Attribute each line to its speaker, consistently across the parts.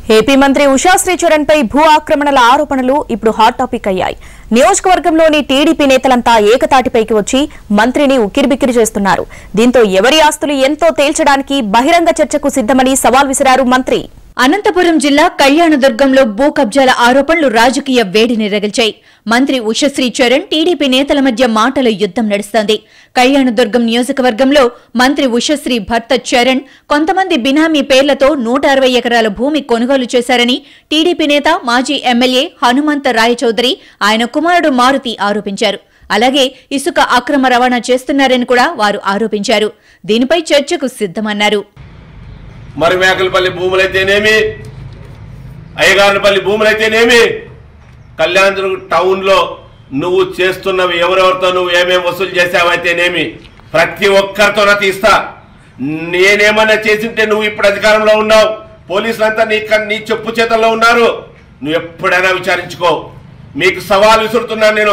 Speaker 1: AP మంత్రి ఉషాశ్రీ చరణ్ పై భూ ఆక్రమణల ఆరోపణలు ఇప్పుడు హాట్ టాపిక్ అయ్యాయి నియోజకవర్గంలోని టీడీపీ నేతలంతా ఏకతాటిపైకి వచ్చి మంత్రిని ఉక్కిరిబిక్కిరి చేస్తున్నారు దీంతో ఎవరి ఆస్తులు ఎంతో తేల్చడానికి బహిరంగ చర్చకు సిద్ధమని సవాల్ విసిరారు మంత్రి
Speaker 2: అనంతపురం జిల్లా కళ్యాణదుర్గంలో భూ కబ్జాల ఆరోపణలు రాజకీయ వేడిని రగిల్చాయి మంత్రి ఉషశ్రీ చరణ్ టీడీపీ నేతల మధ్య మాటల యుద్దం నడుస్తోంది కళ్యాణదుర్గం నియోజకవర్గంలో మంత్రి ఉషశ్రీ భర్త చరణ్ కొంతమంది బినామీ పేర్లతో నూట అరవై ఎకరాల భూమి కొనుగోలు చేశారని టీడీపీ నేత మాజీ ఎమ్మెల్యే హనుమంత రాయచౌదరి ఆయన కుమారుడు మారుతి ఆరోపించారు అలాగే ఇసుక అక్రమ రవాణా చేస్తున్నారని కూడా వారు ఆరోపించారు దీనిపై చర్చకు సిద్ధమన్నారు
Speaker 3: మరి మేకలపల్లి భూములైతేనేమి అయ్యగారిపల్లి భూములైతేనేమి కళ్యాణదుర్గ టౌన్లో నువ్వు చేస్తున్నవి ఎవరెవరితో నువ్వు ఏమేమి వసూలు చేసావైతేనేమి ప్రతి ఒక్కరితో తీస్తా నేనేమన్నా చేసింటే నువ్వు ఇప్పుడు అధికారంలో ఉన్నావు పోలీసులంతా నీ కన్- నీ చెప్పు చేతల్లో ఉన్నారు నువ్వు ఎప్పుడైనా విచారించుకో మీకు సవాల్ విసురుతున్నాను నేను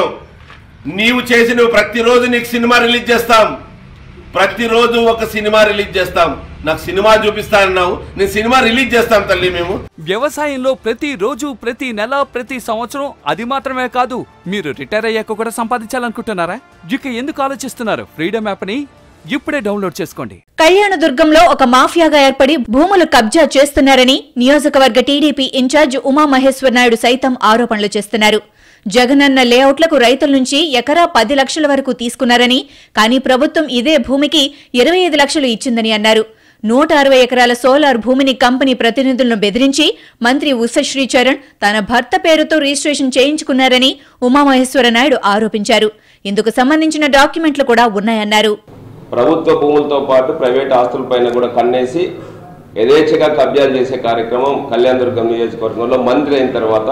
Speaker 3: నీవు చేసి నువ్వు ప్రతిరోజు నీకు సినిమా రిలీజ్ చేస్తాం ప్రతిరోజు ఒక సినిమా రిలీజ్ చేస్తాం నాకు సినిమా చూపిస్తానన్నావు నేను సినిమా రిలీజ్ చేస్తాం తల్లి మేము
Speaker 4: వ్యవసాయంలో ప్రతి రోజు ప్రతి నెల ప్రతి సంవత్సరం అది మాత్రమే కాదు మీరు రిటైర్ అయ్యాక కూడా సంపాదించాలనుకుంటున్నారా ఇక ఎందుకు ఆలోచిస్తున్నారు ఫ్రీడమ్ యాప్ని ఇప్పుడే డౌన్లోడ్ చేసుకోండి
Speaker 2: కళ్యాణదుర్గంలో ఒక మాఫియాగా ఏర్పడి భూములు కబ్జా చేస్తున్నారని నియోజకవర్గ టీడీపీ ఇన్ఛార్జ్ ఉమామహేశ్వర్ నాయుడు సైతం ఆరోపణలు చేస్తున్నారు జగనన్న లేఅవుట్లకు రైతుల నుంచి ఎకరా పది లక్షల వరకు తీసుకున్నారని కానీ ప్రభుత్వం ఇదే భూమికి ఇరవై ఐదు లక్షలు ఇచ్చిందని అన్నారు నూట అరవై ఎకరాల సోలార్ భూమిని కంపెనీ ప్రతినిధులను బెదిరించి మంత్రి ఉషశ్రీ చరణ్ తన భర్త పేరుతో రిజిస్ట్రేషన్ చేయించుకున్నారని ఉమామహేశ్వర నాయుడు ఆరోపించారు ఇందుకు సంబంధించిన డాక్యుమెంట్లు కూడా ఉన్నాయన్నారు
Speaker 5: ప్రభుత్వ భూములతో పాటు ప్రైవేట్ ఆస్తులపైన కూడా కన్నేసి యథేచ్ఛగా కబ్జాలు చేసే కార్యక్రమం కళ్యాణదుర్గం నియోజకవర్గంలో మంత్రి అయిన తర్వాత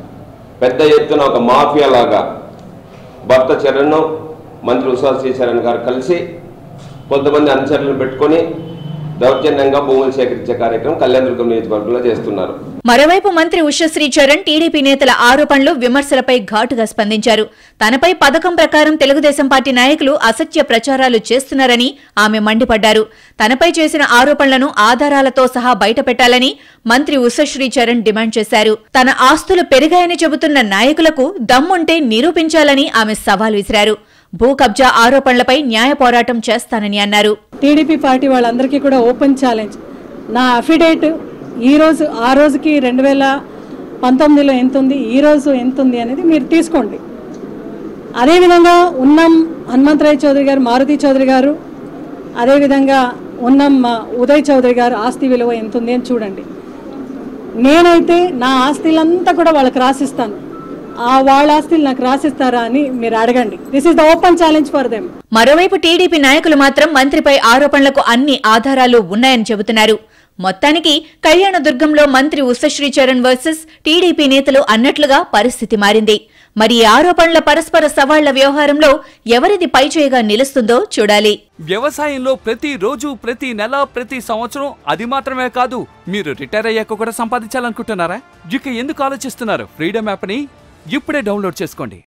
Speaker 5: పెద్ద ఎత్తున ఒక మాఫియా లాగా భర్త చరణ్ మంత్రి ఉషాశ్రీ చరణ్ గారు కలిసి కొంతమంది అనుచరులను పెట్టుకొని దౌర్జన్యంగా భూములు సేకరించే కార్యక్రమం కళ్యాణదుర్గం నియోజకవర్గంలో చేస్తున్నారు
Speaker 2: మరోవైపు మంత్రి ఉషశ్రీ చరణ్ టీడీపీ నేతల ఆరోపణలు విమర్శలపై ఘాటుగా స్పందించారు తనపై పథకం ప్రకారం తెలుగుదేశం పార్టీ నాయకులు అసత్య ప్రచారాలు చేస్తున్నారని ఆమె మండిపడ్డారు తనపై చేసిన ఆరోపణలను ఆధారాలతో సహా బయటపెట్టాలని మంత్రి ఉషశ్రీ చరణ్ డిమాండ్ చేశారు తన ఆస్తులు పెరిగాయని చెబుతున్న నాయకులకు దమ్ముంటే నిరూపించాలని ఆమె సవాల్ విసిరారు భూ కబ్జా ఆరోపణలపై న్యాయ పోరాటం చేస్తానని అన్నారు
Speaker 6: టీడీపీ పార్టీ వాళ్ళందరికీ కూడా ఓపెన్ ఛాలెంజ్ నా అఫిడేట్ ఈ రోజు ఆ రోజుకి రెండు వేల పంతొమ్మిదిలో ఎంత ఉంది ఈ రోజు ఎంత ఉంది అనేది మీరు తీసుకోండి అదేవిధంగా ఉన్నం హనుమంతరాయ్ చౌదరి గారు మారుతి చౌదరి గారు అదేవిధంగా ఉన్నం ఆ, ఉదయ్ చౌదరి గారు ఆస్తి విలువ ఎంత ఉంది అని చూడండి నేనైతే నా ఆస్తిలంతా కూడా వాళ్ళకి రాసిస్తాను ఆ వాళ్ళ ఆస్తులు నాకు రాసిస్తారా అని మీరు అడగండి this is the open challenge for them
Speaker 2: మరోవైపు టీడీపీ నాయకులు మాత్రం మంత్రిపై ఆరోపణలకు అన్ని ఆధారాలు ఉన్నాయని చెబుతున్నారు మొత్తానికి కళ్యాణదుర్గంలో మంత్రి ఉషశ్రీ చరణ్ వర్సెస్ టీడీపీ నేతలు అన్నట్లుగా పరిస్థితి మారింది మరి ఈ ఆరోపణల పరస్పర సవాళ్ల వ్యవహారంలో ఎవరిది పైచేయిగా నిలుస్తుందో చూడాలి
Speaker 4: వ్యవసాయంలో ప్రతి రోజు ప్రతి నెల ప్రతి సంవత్సరం అది మాత్రమే కాదు మీరు రిటైర్ అయ్యాక కూడా సంపాదించాలనుకుంటున్నారా ఇక ఎందుకు ఆలోచిస్తున్నారు ఫ్రీడమ్ యాప్ని ఇప్పుడే డౌన్లోడ్ చేసుకోండి